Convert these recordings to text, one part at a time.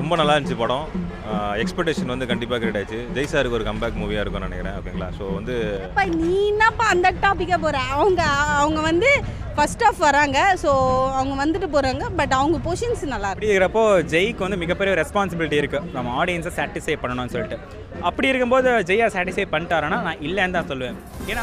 ரொம்ப நல்லா இருந்துச்சு படம் எக்ஸ்பெக்டேஷன் வந்து கண்டிப்பாக கிரியேட் ஆயிடுச்சு ஜெய் சாருக்கு ஒரு கம்பேக் மூவியாக இருக்கும்னு நினைக்கிறேன் ஓகேங்களா ஸோ வந்து அப்பா நீ என்னப்பா அந்த டாப்பிக்கே போகிற அவங்க அவங்க வந்து ஃபர்ஸ்ட் ஆஃப் வராங்க ஸோ அவங்க வந்துட்டு போகிறாங்க பட் அவங்க பொசிஷன்ஸ் நல்லா இருக்கு அப்படி இருக்கிறப்போ ஜெய்க்கு வந்து மிகப்பெரிய ரெஸ்பான்சிபிலிட்டி இருக்குது நம்ம ஆடியன்ஸை சாட்டிஸ்ஃபை பண்ணணும்னு சொல்லிட்டு அப்படி இருக்கும்போது ஜெய்யா சாட்டிஸ்ஃபை பண்ணிட்டாருன்னா நான் இல்லைன்னு தான் சொல்லுவேன் ஏன்னா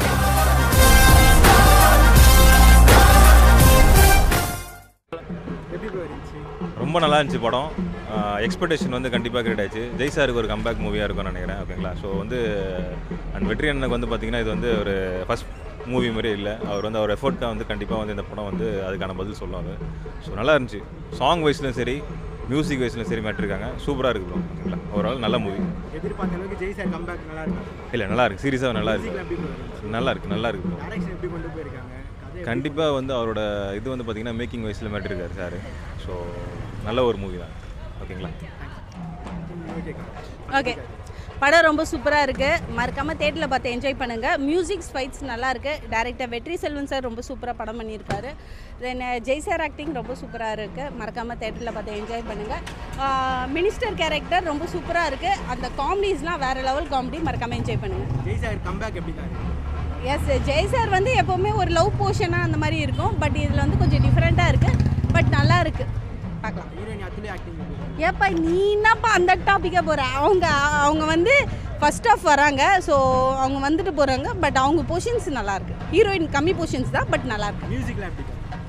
ரொம்ப நல்லா இருந்துச்சு படம் எக்ஸ்பெக்டேஷன் வந்து கண்டிப்பாக கிரியேட் ஆயிடுச்சு ஜெய் சாருக்கு ஒரு கம்பேக் மூவியாக இருக்கும்னு நினைக்கிறேன் ஓகேங்களா ஸோ வந்து அண்ட் வெற்றி அண்ணனுக்கு வந்து பார்த்தீங்கன்னா இது வந்து ஒரு ஃபஸ்ட் மூவி மாதிரி இல்லை அவர் வந்து அவர் எஃபோர்ட்டாக வந்து கண்டிப்பாக வந்து இந்த படம் வந்து அதுக்கான பதில் சொல்லுவாங்க ஸோ நல்லா இருந்துச்சு சாங் வைஸ்லையும் சரி மியூசிக் வைஸ்லையும் சரி மாட்டிருக்காங்க சூப்பராக இருக்குது ப்ரோ ஓகேங்களா ஓவரால் நல்ல மூவி எதிர்பார்த்த அளவுக்கு ஜெய் சார் கம்பேக் நல்லா இருக்கும் இல்லை நல்லா இருக்கு சீரியஸாக நல்லா மியூசிக்ல இருக்கு எப்படி போயிருந்துச்சு நல்லா இருக்கு நல்லா இருக்கு ப்ரோ டைரக்ஷன் எப்படி கொண்டு போயிருக்காங்க கதை கண்டிப்பாக வந்து அவரோட இது வந்து பார்த்தீங்கன்னா மேக்கிங் வைஸில் மாட்டிருக்காரு சார் ஸோ நல்ல ஒரு மூவி தான் ஓகேங்களா ஓகேக்கா ஓகே படம் ரொம்ப சூப்பராக இருக்குது மறக்காமல் தேட்டரில் பார்த்து என்ஜாய் பண்ணுங்கள் மியூசிக் ஃபைட்ஸ் நல்லா இருக்குது டேரக்டர் வெற்றி செல்வன் சார் ரொம்ப சூப்பராக படம் பண்ணியிருக்காரு தென் ஜெய் சார் ஆக்டிங் ரொம்ப சூப்பராக இருக்குது மறக்காமல் தேட்டரில் பார்த்து என்ஜாய் பண்ணுங்கள் மினிஸ்டர் கேரக்டர் ரொம்ப சூப்பராக இருக்குது அந்த காமெடிஸ்லாம் வேறு லெவல் காமெடி மறக்காமல் என்ஜாய் பண்ணுங்கள் ஜெய் சார் கம்பேக் எப்படி தான் இருக்கு எஸ் ஜெய் சார் வந்து எப்போவுமே ஒரு லவ் போர்ஷனாக அந்த மாதிரி இருக்கும் பட் இதில் வந்து கொஞ்சம் டிஃப்ரெண்ட்டாக இருக்குது பட் நல்லா இருக்குது பார்க்கலாம் ஹீரோயின் அத்துலே ஆக்டிங் ஏப்பா நீ என்னப்பா அந்த டாப்பிக்கே போகிற அவங்க அவங்க வந்து ஃபர்ஸ்ட் ஆஃப் வராங்க ஸோ அவங்க வந்துட்டு போகிறாங்க பட் அவங்க பொசிஷன்ஸ் நல்லா இருக்கு ஹீரோயின் கம்மி பொசிஷன்ஸ் தான் பட் நல்லா இருக்கு மியூசிக்ல எப்படி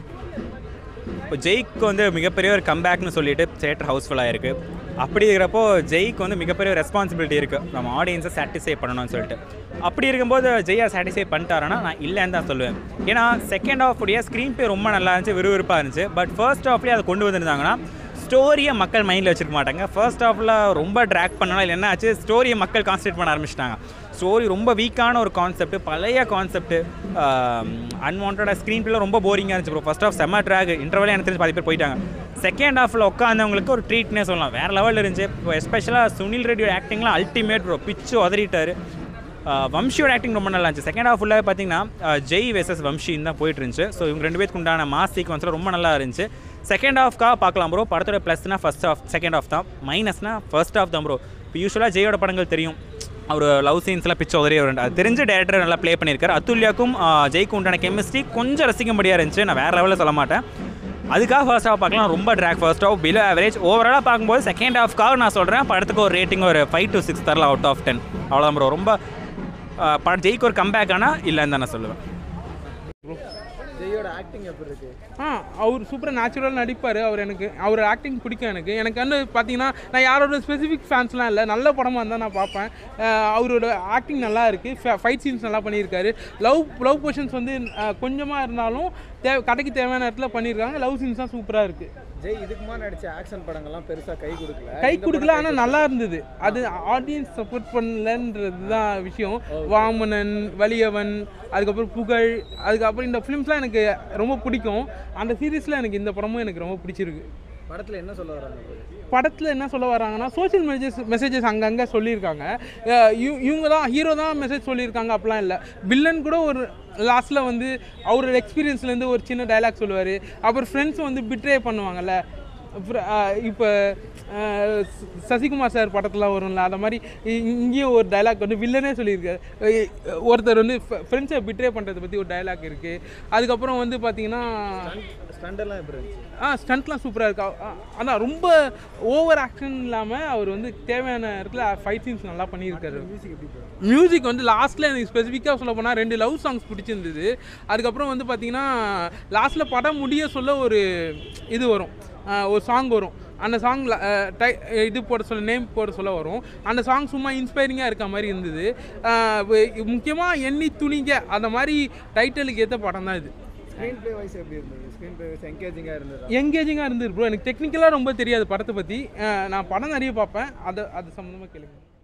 இப்போ ஜெய்க்கு வந்து மிகப்பெரிய ஒரு கம்பேக்னு சொல்லிட்டு தேட்டர் ஹவுஸ்ஃபுல்லாக இருக்குது அப்படி இருக்கிறப்போ ஜெய்க்கு வந்து மிகப்பெரிய ரெஸ்பான்சிபிலிட்டி இருக்குது நம்ம ஆடியன்ஸை சாட்டிஸ்ஃபை பண்ணணும்னு சொல்லிட்டு அப்படி இருக்கும்போது ஜெய்யா சாட்டிஸ்ஃபை பண்ணிட்டாருன்னா நான் இல்லைன்னு தான் சொல்லுவேன் ஏன்னா செகண்ட் ஹாஃப் உடைய ஸ்க்ரீன் பே ரொம்ப நல்லா இருந்துச்சு விறுவிறுப்பாக இருந்துச்சு பட் ஃபர்ஸ்ட் ஹாஃப்லேயே அதை கொண்டு வந்திருந்தாங்கன்னா ஸ்டோரியை மக்கள் மைண்டில் வச்சிருக்க மாட்டாங்க ஃபர்ஸ்ட் ஹாஃபில் ரொம்ப ட்ராக் பண்ணனால இல்லை என்ன ஆச்சு ஸ்டோரியை மக்கள் கான்சன்ட்ரேட் பண்ண ஆரம்பிச்சிட்டாங்க ஸ்டோரி ரொம்ப வீக்கான ஒரு கான்செப்ட் பழைய கான்செப்ட் அன்வான்டாக ஸ்க்ரீன் பிள்ளை ரொம்ப போரிங்காக இருந்துச்சு ப்ரோ ஃபர்ஸ்ட் ஆஃப் செம்ம ட்ராக் இன்டர்வலே எனக்கு தெரிஞ்சு பாதி பேர் போயிட்டாங்க செகண்ட் ஹாஃபில் உட்காந்தவங்களுக்கு ஒரு ட்ரீட்னே சொல்லலாம் வேறு லெவலில் இருந்துச்சு இப்போ எஸ்பெஷலாக சுனில் ரெட்டியோட ஆக்டிங்லாம் அல்டிமேட் ப்ரோ பிச்சு உதறிட்டாரு ஆஹ் வம்ஷியோட ஆக்டிங் ரொம்ப நல்லா இருந்துச்சு செகண்ட் ஹாஃப் ஃபுல்லாக பார்த்தீங்கன்னா ஆஹ் ஜெய் வெசஸ் வம்ஷின்னு தான் போயிட்டு இருந்துச்சு ஸோ இவங்க ரெண்டு பேருக்கு உண்டான மாஸ் சீக்வன்ஸில் ரொம்ப நல்லா இருந்துச்சு செகண்ட் ஹாஃப்க்காக பார்க்கலாம் ப்ரோ படத்தோட ப்ளஸ்னா ஃபர்ஸ்ட் ஹாஃப் செகண்ட் ஹாஃப் தான் மைனஸ்னா ஃபர்ஸ்ட் ஹாஃப் தான் ப்ரோ இப்போ யூஸ்வலாக ஜெயோட படங்கள் தெரியும் அவர் லவ் சீன்ஸ்லாம் பிச்சு உதறி வருண்டு அது தெரிஞ்ச டேரக்டர் நல்லா ப்ளே பண்ணியிருக்காரு அத்துல்யாக்கும் ஆஹ் ஜெய்க்கும் உண்டான கெமிஸ்ட்ரி கொஞ்சம் ரசிக்கும்படியாக இருந்துச்சு நான் வேறு லெவலில் சொல்ல மாட்டேன் அதுக்காக ஃபர்ஸ்ட் ஹாஃப் பார்க்கலாம் ரொம்ப drag first half below average ஓவராலாக பார்க்கும்போது செகண்ட் ஹாஃப்க்காக நான் சொல்கிறேன் படத்துக்கு ஒரு ரேட்டிங் ஒரு ஃபைவ் டு சிக்ஸ் தரலாம் அவுட் ஆஃப் டென் அவ்வளோதான் ப்ரோ ரொம்ப ஆஹ் படம் ஜெய்க்கு ஒரு கம்பேக் ஆனால் இல்லைன்னு தான் நான் சொல்லுவேன் ஜெயோட ஆக்டிங் எப்படி இருக்கு ஆ அவர் சூப்பராக நேச்சுரலாக நடிப்பார் அவர் எனக்கு அவர் ஆக்டிங் பிடிக்கும் எனக்கு எனக்கு வந்து பார்த்தீங்கன்னா நான் யாரோட ஸ்பெசிஃபிக் ஃபேன்ஸ்லாம் இல்லை நல்ல படமாக இருந்தால் நான் பார்ப்பேன் அஹ் அவரோட ஆக்டிங் நல்லா இருக்குது ஃபைட் சீன்ஸ் நல்லா பண்ணியிருக்காரு லவ் லவ் பொஷன்ஸ் வந்து கொஞ்சமாக இருந்தாலும் தேவை கதைக்கு தேவையான இடத்துல பண்ணியிருக்காங்க லவ் சீன்ஸ் தான் சூப்பராக இருக்குது ஜெய் இதுக்கு முன்னாடி நடிச்ச ஆக்ஷன் படங்கள்லாம் பெருசா கை கொடுக்கல கை கொடுக்கல ஆனால் நல்லா இருந்தது அது ஆடியன்ஸ் சப்போர்ட் பண்ணலன்றது தான் விஷயம் வாமனன் வலியவன் அதுக்கப்புறம் புகழ் அதுக்கப்புறம் இந்த ஃபிலிம்ஸ்லாம் எனக்கு ரொம்ப பிடிக்கும் அந்த சீரீஸில் எனக்கு இந்த படமும் எனக்கு ரொம்ப பிடிச்சிருக்கு படத்துல என்ன சொல்ல வராங்க படத்தில் என்ன சொல்ல வராங்கன்னா சோஷியல் மெசேஜஸ் மெசேஜஸ் அங்கங்கே சொல்லியிருக்காங்க அஹ் இவ- இவங்க தான் ஹீரோ தான் மெசேஜ் சொல்லியிருக்காங்க அப்படிலாம் இல்லை வில்லன் கூட ஒரு லாஸ்ட்டில் வந்து அவரோட எக்ஸ்பீரியன்ஸ்லேருந்து ஒரு சின்ன டைலாக் சொல்லுவார் அப்புறம் ஃப்ரெண்ட்ஸ் வந்து பிட்ரே பண்ணுவாங்கல்ல இப்போ சசிகுமார் சார் படத்தில் வரும்ல அந்த மாதிரி இ- இங்கேயும் ஒரு டைலாக் வந்து வில்லனே சொல்லியிருக்காரு அஹ் ஒருத்தர் வந்து ஃப்ரெண்ட்ஸை பிட்ரே பண்ணுறதை பற்றி ஒரு டைலாக் இருக்குது அதுக்கப்புறம் வந்து பார்த்தீங்கன்னா ஸ்டண்ட் எல்லாம் எப்படி இருந்துச்சு ஆ ஸ்டண்ட்லாம் சூப்பராக இருக்கு அ- அ- அதான் ரொம்ப ஓவர் ஆக்ஷன் இல்லாமல் அவர் வந்து தேவையான இடத்துல ஃபைட் சீன்ஸ் நல்லா பண்ணியிருக்காரு மியூசிக் எப்படி போகும் மியூசிக் வந்து லாஸ்ட்டில் எனக்கு ஸ்பெசிஃபிக்காக சொல்ல போனால் ரெண்டு லவ் சாங்ஸ் பிடிச்சிருந்தது அதுக்கப்புறம் வந்து பார்த்தீங்கன்னா லாஸ்ட்டில் படம் முடிய சொல்ல ஒரு இது வரும் ஆ, ஒரு சாங் வரும் அந்த சாங் இது போட சொல்ல நேம் போட சொல்ல வரும் அந்த சாங் சும்மா இன்ஸ்பைரிங்காக இருக்க மாதிரி இருந்தது முக்கியமாக எண்ணி துணிங்க அந்த மாதிரி டைட்டிலுக்கு ஏற்ற படம் தான் இது ஸ்க்ரீன் ப்ளே வைஸ் எப்படி இருந்தது ஸ்க்ரீன் ப்ளே வைஸ் என்கேஜிங்காக இருந்தது எங்கேஜிங்காக இருந்தது ப்ரோ எனக்கு டெக்னிக்கலாக ரொம்ப தெரியாது படத்தை பற்றி நான் படம் நிறைய பார்ப்பேன் அதை அது சம்மந்தமாக கேளுங்க